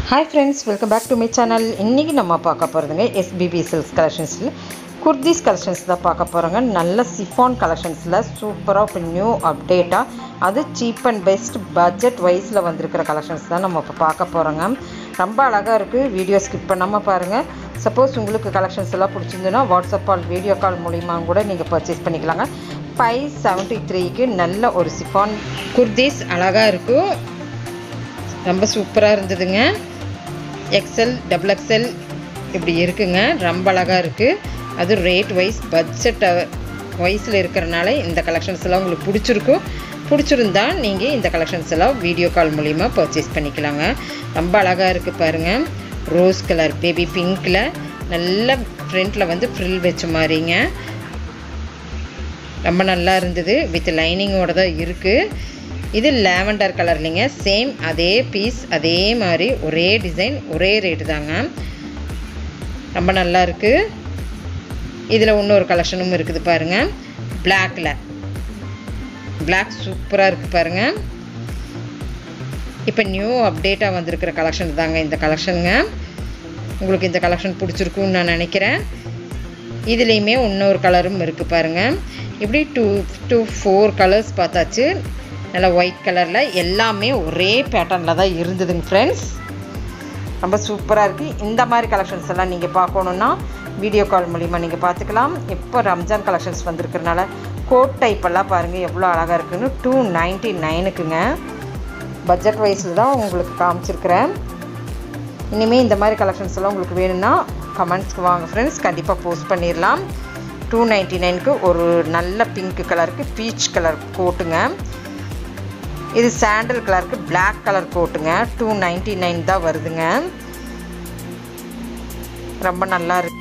hi friends welcome back to my channel இன்றைக்கி நம்ம பார்க்க போகிறதுங்க எஸ்பிபி சில்க்ஸ் கலெக்ஷன்ஸில் குர்தீஸ் கலெக்ஷன்ஸ் தான் பார்க்க போகிறோங்க நல்ல சிஃபான் கலெக்ஷன்ஸில் சூப்பராக இப்போ நியூ அப்டேட்டாக அது சீப் அண்ட் பெஸ்ட் பட்ஜெட் வைஸில் வந்திருக்கிற கலெக்ஷன்ஸ் தான் நம்ம இப்போ பார்க்க போகிறோங்க ரொம்ப அழகாக இருக்குது வீடியோ ஸ்கிப் பண்ணாமல் பாருங்கள் சப்போஸ் உங்களுக்கு கலெக்ஷன்ஸ் எல்லாம் பிடிச்சிருந்துன்னா வாட்ஸ்அப் கால் வீடியோ கால் மூலிமா கூட நீங்கள் பர்ச்சேஸ் பண்ணிக்கலாங்க ஃபைவ் செவன்ட்டி த்ரீக்கு நல்ல ஒரு சிஃபான் குர்தீஸ் அழகாக இருக்கும் ரொம்ப சூப்பராக இருந்ததுங்க எக்ஸல் டபுள் எக்ஸல் இப்படி இருக்குங்க ரொம்ப அழகாக இருக்குது அது ரேட் வைஸ் பட்ஜெட் வைஸில் இருக்கிறனால இந்த கலெக்ஷன்ஸ் எல்லாம் உங்களுக்கு பிடிச்சிருக்கும் பிடிச்சிருந்தா நீங்கள் இந்த கலெக்ஷன்ஸ் எல்லாம் வீடியோ கால் மூலிமா பர்ச்சேஸ் பண்ணிக்கலாங்க ரொம்ப அழகாக இருக்குது பாருங்கள் ரோஸ் கலர் பேபி பிங்க்கில் நல்ல ஃப்ரண்ட்டில் வந்து ஃப்ரில் வச்ச மாதிரிங்க ரொம்ப நல்லா இருந்தது வித் லைனிங்கோட தான் இருக்குது இது லேவண்டர் கலர்லிங்க சேம் அதே பீஸ் அதே மாதிரி ஒரே டிசைன் ஒரே ரேட்டு தாங்க ரொம்ப நல்லா இருக்குது இதில் இன்னொரு கலெக்ஷனும் இருக்குது பாருங்கள் பிளாக்கில் பிளாக் சூப்பராக இருக்குது பாருங்கள் இப்போ நியூ அப்டேட்டாக வந்திருக்கிற கலெக்ஷன் தாங்க இந்த கலெக்ஷனுங்க உங்களுக்கு இந்த கலெக்ஷன் பிடிச்சிருக்குன்னு நான் நினைக்கிறேன் இதுலேயுமே இன்னொரு கலரும் இருக்குது பாருங்கள் இப்படி டூ டூ ஃபோர் கலர்ஸ் பார்த்தாச்சு நல்லா ஒயிட் கலரில் எல்லாமே ஒரே பேட்டர்னில் தான் இருந்ததுங்க ஃப்ரெண்ட்ஸ் ரொம்ப சூப்பராக இருக்குது இந்த மாதிரி கலெக்ஷன்ஸ் எல்லாம் நீங்கள் பார்க்கணுன்னா வீடியோ கால் மூலிமா நீங்கள் பார்த்துக்கலாம் இப்போ ரம்ஜான் கலெக்ஷன்ஸ் வந்திருக்கிறனால கோட் டைப்பெல்லாம் பாருங்கள் எவ்வளோ அழகாக இருக்குன்னு டூ நைன்ட்டி நைனுக்குங்க பட்ஜெட் வைஸில் தான் உங்களுக்கு காமிச்சிருக்கிறேன் இனிமேல் இந்த மாதிரி கலெக்ஷன்ஸ் எல்லாம் உங்களுக்கு வேணும்னா கமெண்ட்ஸ்க்கு வாங்க ஃப்ரெண்ட்ஸ் கண்டிப்பாக போஸ்ட் பண்ணிடலாம் டூ நைன்ட்டி நைனுக்கு ஒரு நல்ல பிங்க் கலருக்கு பீச் கலர் கோட்டுங்க இது சாண்டல் கலருக்கு பிளாக் கலர் கோட்டுங்க டூ நைன்டி நைன் தான் வருதுங்க ரொம்ப நல்லா இருக்கு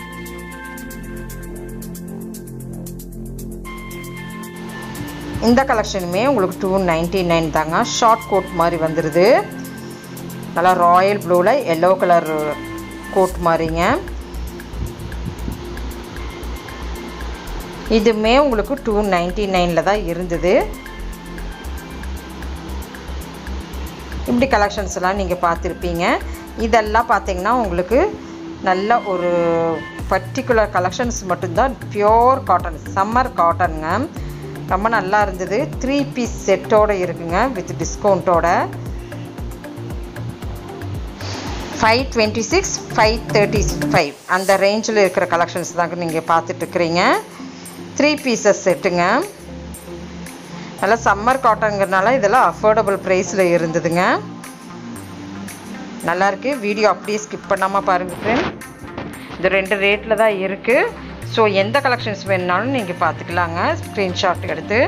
இந்த கலெக்ஷனுமே உங்களுக்கு டூ நைன்டி நைன் தாங்க ஷார்ட் கோட் மாதிரி வந்துடுது நல்லா ராயல் ப்ளூவில் எல்லோ கலர் கோட் மாதிரிங்க இதுவுமே உங்களுக்கு டூ நைன்டி நைனில் தான் இருந்தது இப்படி கலெக்ஷன்ஸ் எல்லாம் நீங்கள் பார்த்துருப்பீங்க இதெல்லாம் பார்த்தீங்கன்னா உங்களுக்கு நல்ல ஒரு பர்டிகுலர் கலெக்ஷன்ஸ் மட்டும்தான் பியோர் காட்டன் சம்மர் காட்டனுங்க ரொம்ப நல்லா இருந்தது த்ரீ பீஸ் செட்டோடு இருக்குங்க வித் டிஸ்கவுண்ட்டோட five twenty six five thirty five அந்த ரேஞ்சில் இருக்கிற கலெக்ஷன்ஸ் தாங்க நீங்கள் பார்த்துட்ருக்குறீங்க த்ரீ பீசஸ் செட்டுங்க நல்லா சம்மர் காட்டனுங்கிறனால இதெல்லாம் அஃபோர்டபுள் ப்ரைஸில் இருந்ததுங்க நல்லாயிருக்கு வீடியோ அப்படியே ஸ்கிப் பண்ணாமல் பாருங்கள் ஃப்ரெண்ட் இது ரெண்டு ரேட்டில் தான் இருக்குது ஸோ எந்த கலெக்ஷன்ஸ் வேணுனாலும் நீங்கள் பார்த்துக்கலாங்க ஸ்க்ரீன்ஷாட் எடுத்து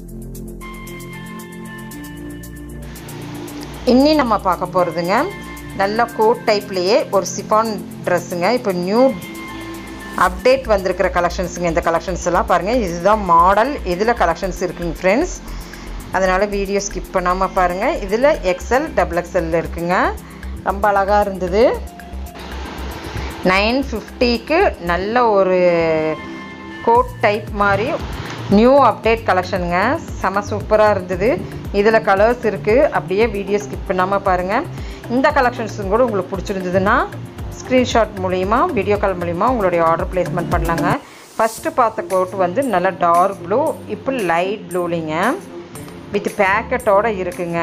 இன்னி நம்ம பார்க்க போகிறதுங்க நல்ல கோட் டைப்லேயே ஒரு சிஃபான் ட்ரெஸ்ஸுங்க இப்போ நியூ அப்டேட் வந்திருக்கிற கலெக்ஷன்ஸுங்க இந்த கலெக்ஷன்ஸ் எல்லாம் பாருங்கள் இதுதான் மாடல் இதில் கலெக்ஷன்ஸ் இருக்குங்க ஃப்ரெண்ட்ஸ் அதனால் வீடியோ ஸ்கிப் பண்ணாமல் பாருங்கள் இதில் எக்ஸல் டபுள் எக்ஸல் இருக்குங்க ரொம்ப அழகாக இருந்தது நைன் ஃபிஃப்டிக்கு நல்ல ஒரு கோட் டைப் மாதிரி நியூ அப்டேட் கலெக்ஷனுங்க செம சூப்பராக இருந்தது இதில் கலர்ஸ் இருக்குது அப்படியே வீடியோ ஸ்கிப் பண்ணாமல் பாருங்கள் இந்த கலெக்ஷன்ஸும் கூட உங்களுக்கு பிடிச்சிருந்ததுன்னா ஸ்க்ரீன்ஷாட் மூலிமா வீடியோ கால் மூலிமா உங்களுடைய ஆர்டர் ப்ளேஸ்மெண்ட் பண்ணலாங்க ஃபஸ்ட்டு பார்த்த கோட் வந்து நல்லா டார்க் ப்ளூ இப்போ லைட் ப்ளூலிங்க வித் பேக்கெட்டோடு இருக்குங்க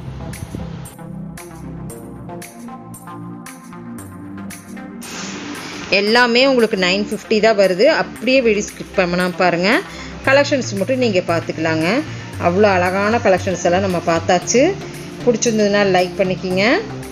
எல்லாமே உங்களுக்கு நைன் ஃபிஃப்டி தான் வருது அப்படியே வீடியோ ஸ்கிப் பண்ணால் பாருங்கள் கலெக்ஷன்ஸ் மட்டும் நீங்கள் பார்த்துக்கலாங்க அவ்வளோ அழகான கலெக்ஷன்ஸ் எல்லாம் நம்ம பார்த்தாச்சு பிடிச்சிருந்ததுன்னா லைக் பண்ணிக்கிங்க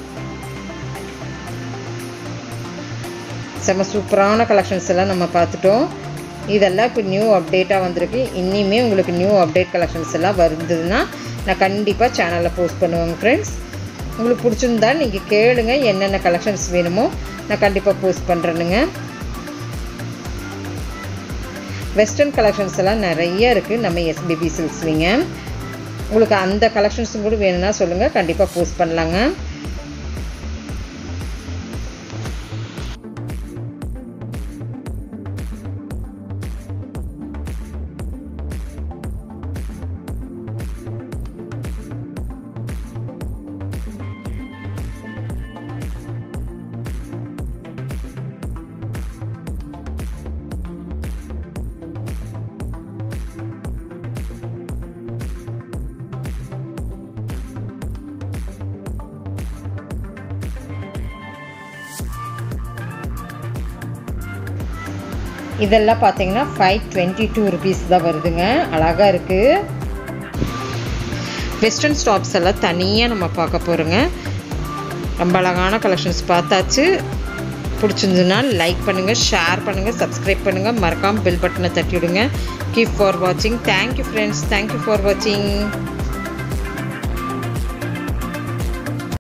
செம்ம சூப்பரான கலெக்ஷன்ஸ் எல்லாம் நம்ம பார்த்துட்டோம் இதெல்லாம் இப்போ நியூ அப்டேட்டாக வந்திருக்கு இனிமே உங்களுக்கு நியூ அப்டேட் கலெக்ஷன்ஸ் எல்லாம் வருந்ததுன்னா நான் கண்டிப்பாக சேனலில் போஸ்ட் பண்ணுவேங்க ஃப்ரெண்ட்ஸ் உங்களுக்கு பிடிச்சிருந்தா நீங்கள் கேளுங்க என்னென்ன கலெக்ஷன்ஸ் வேணுமோ நான் கண்டிப்பாக போஸ்ட் பண்ணுறேனுங்க வெஸ்டர்ன் கலெக்ஷன்ஸ் எல்லாம் நிறைய இருக்குது நம்ம எஸ்பிபி சில்க்ஸ்லிங்க உங்களுக்கு அந்த கலெக்ஷன்ஸும் கூட வேணும்னா சொல்லுங்கள் கண்டிப்பாக போஸ்ட் பண்ணலாங்க இதெல்லாம் பார்த்தீங்கன்னா ஃபைவ் டுவெண்ட்டி டூ ருபீஸ் தான் வருதுங்க அழகாக இருக்குது வெஸ்டர்ன் ஸ்டாப்ஸ் எல்லாம் தனியாக நம்ம பார்க்க போகிறோங்க ரொம்ப அழகான கலெக்ஷன்ஸ் பார்த்தாச்சு பிடிச்சிருந்துன்னா லைக் பண்ணுங்கள் ஷேர் பண்ணுங்கள் சப்ஸ்கிரைப் பண்ணுங்கள் மறக்காமல் பெல் பட்டனை தட்டி விடுங்க கீப் ஃபார் வாட்சிங் தேங்க்யூ ஃப்ரெண்ட்ஸ் தேங்க்யூ ஃபார் வாட்சிங்